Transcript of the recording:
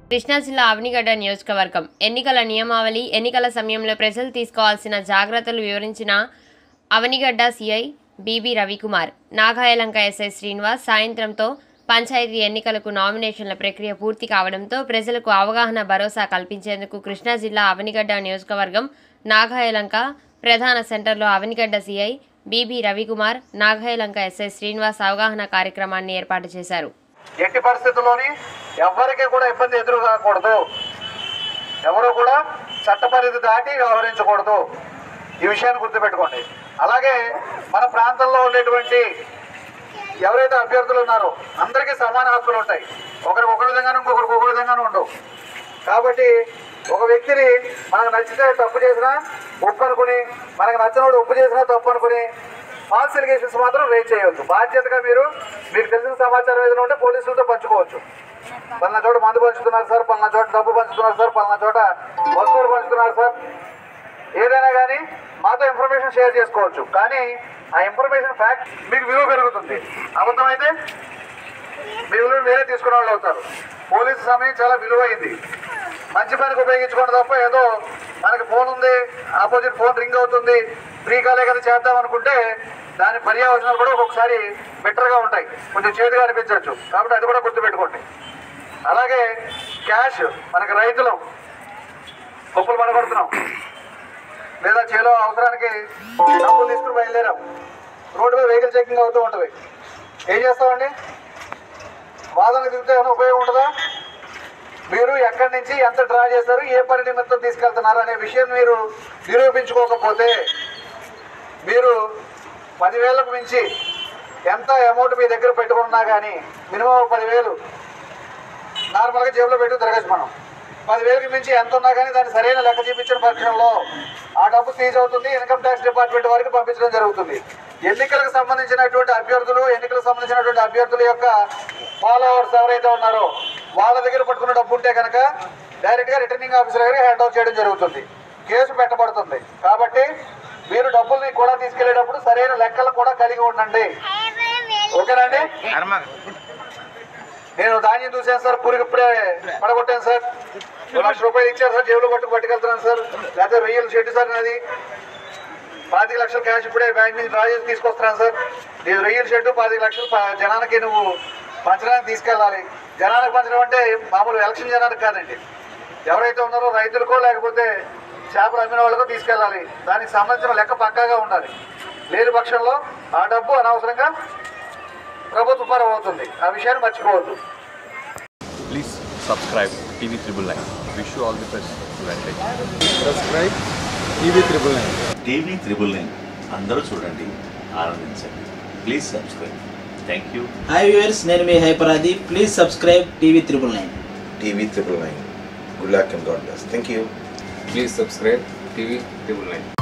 కృష్ణా జిల్లా అవనిగడ్డ నియోజకవర్గం ఎన్నికల నియమావళి ఎన్నికల సమయంలో ప్రజలు తీసుకోవాల్సిన జాగ్రత్తలు వివరించిన Avanigadda CI BB Ravikumar Nagayalanka SI Srinivas సాయంత్రంతో పంచాయతీ ఎన్నికలకు నామినేషన్ల ప్రక్రియ పూర్తి కావడంతో ప్రజలకు అవగాహన భరోసా కల్పించేందుకు కృష్ణా జిల్లా అవనిగడ్డ నియోజకవర్గం నాగాయలంక ప్రధాన సెంటర్లో Avanigadda CI BB Ravikumar Nagayalanka SI Srinivas అవగాహన కార్యక్రమాన్ని ఏర్పాటు చేశారు ఎట్టి పరిస్థితుల్లోని ఎవరికి కూడా ఇబ్బంది ఎదురు కాకూడదు ఎవరు కూడా చట్ట పరిధి దాటి వ్యవహరించకూడదు ఈ విషయాన్ని గుర్తుపెట్టుకోండి అలాగే మన ప్రాంతంలో ఉండేటువంటి ఎవరైతే అభ్యర్థులు ఉన్నారో అందరికీ సమాన హక్కులు ఉంటాయి ఒకరికి ఒక విధంగానే ఇంకొకరికి ఒక విధంగానే ఉండవు కాబట్టి ఒక వ్యక్తిని మనకు నచ్చితే తప్పు చేసినా ఒప్పు అనుకుని మనకు నచ్చినోడు ఒప్పు చేసినా తప్పు అనుకుని ఫాల్స్ ఎలిగేషన్స్ మాత్రం రేజ్ చేయవద్దు బాధ్యతగా మీరు మీకు తెలిసిన సమాచారం ఏదైనా ఉంటే పోలీసులతో పంచుకోవచ్చు పలానా చోట మందు పంచుతున్నారు సార్ పలానా చోట డబ్బు పంచుతున్నారు సార్ పలానా చోట వస్తువులు పంచుతున్నారు సార్ ఏదైనా కానీ మాతో ఇన్ఫర్మేషన్ షేర్ చేసుకోవచ్చు కానీ ఆ ఇన్ఫర్మేషన్ ఫ్యాక్ట్ మీకు విలువ పెరుగుతుంది అబద్ధమైతే మీ విలువ వేరే తీసుకునే వాళ్ళు అవుతారు పోలీసు సమయం చాలా విలువైంది మంచి పనికి ఉపయోగించుకోండి తప్ప ఏదో మనకి ఫోన్ ఉంది ఆపోజిట్ ఫోన్ రింగ్ అవుతుంది ఫ్రీ కాలే కదా చేద్దాం అనుకుంటే దాని పర్యావరణాలు కూడా ఒక్కొక్కసారి బెటర్గా ఉంటాయి కొంచెం చేతిగా అనిపించవచ్చు కాబట్టి అది కూడా గుర్తుపెట్టుకోండి అలాగే క్యాష్ మనకి రైతులం కుప్పలు పడగొడుతున్నాం లేదా చేలో అవసరానికి డబ్బులు తీసుకుని బయలుదేరాం రోడ్డు మీద వెహికల్ చెకింగ్ అవుతూ ఉంటుంది ఏం చేస్తామండి వాదన దిగితే ఏమైనా ఉపయోగం ఉంటుందా మీరు ఎక్కడి నుంచి ఎంత డ్రా చేశారు ఏ పని నిమిత్తం తీసుకెళ్తున్నారు అనే విషయం మీరు నిరూపించుకోకపోతే మీరు పదివేలకు మించి ఎంత అమౌంట్ మీ దగ్గర పెట్టుకున్నా కానీ మినిమం పదివేలు నార్మల్గా జేబులో పెట్టి తిరగచ్చు మనం పదివేలకి మించి ఎంత ఉన్నా కానీ దాన్ని సరైన లెక్క చూపించిన పక్షంలో ఆ డబ్బు సీజ్ అవుతుంది ఇన్కమ్ ట్యాక్స్ డిపార్ట్మెంట్ వారికి పంపించడం జరుగుతుంది ఎన్నికలకు సంబంధించినటువంటి అభ్యర్థులు ఎన్నికలకు సంబంధించినటువంటి అభ్యర్థుల యొక్క ఫాలోవర్స్ ఎవరైతే ఉన్నారో వాళ్ళ దగ్గర పట్టుకున్న డబ్బు ఉంటే కనుక డైరెక్ట్గా రిటర్నింగ్ ఆఫీసర్ దగ్గర హ్యాండ్ ఓవర్ చేయడం జరుగుతుంది కేసు పెట్టబడుతుంది కాబట్టి మీరు డబ్బుల్ని కూడా తీసుకెళ్లేటప్పుడు సరైన లెక్కలు కూడా కలిగి ఉండండి ఓకేనండి నేను ధాన్యం చూశాను సార్ పూరికి ఇప్పుడే పడగొట్టాను సార్ ఓ లక్ష రూపాయలు ఇచ్చారు సార్ జేబులో పట్టుకు పట్టుకెళ్తున్నాను సార్ లేకపోతే వెయ్యి షెడ్ సార్ నాది పాతిక లక్షల క్యాష్ ఇప్పుడే బ్యాంక్ నుంచి డ్రా చేసి తీసుకొస్తున్నాను సార్ నేను వెయ్యి షెడ్ పాతిక లక్షలు ప- జనానికి నువ్వు పంచడానికి తీసుకెళ్ళాలి జనానికి పంచడం అంటే మామూలు ఎలక్షన్ జనానికి కాదండి ఎవరైతే ఉన్నారో రైతులకో లేకపోతే చేపలు అమ్మిన వాళ్ళకో తీసుకెళ్ళాలి దానికి సంబంధించిన లెక్క పక్కాగా ఉండాలి లేని పక్షంలో ఆ డబ్బు అనవసరంగా ప్రభుత్వ పరం అవుతుంది ఆ విషయాన్ని మర్చిపోవద్దు Please subscribe TV Triple Nine. Wish you all the best. Advantage. Subscribe TV triple nine TV triple nine అందరూ చూడండి ఆనందించండి please subscribe thank you hi viewers నేను మీ హైపరాది please subscribe TV triple nine TV triple nine. Good luck and God bless. Thank you. Please subscribe TV triple nine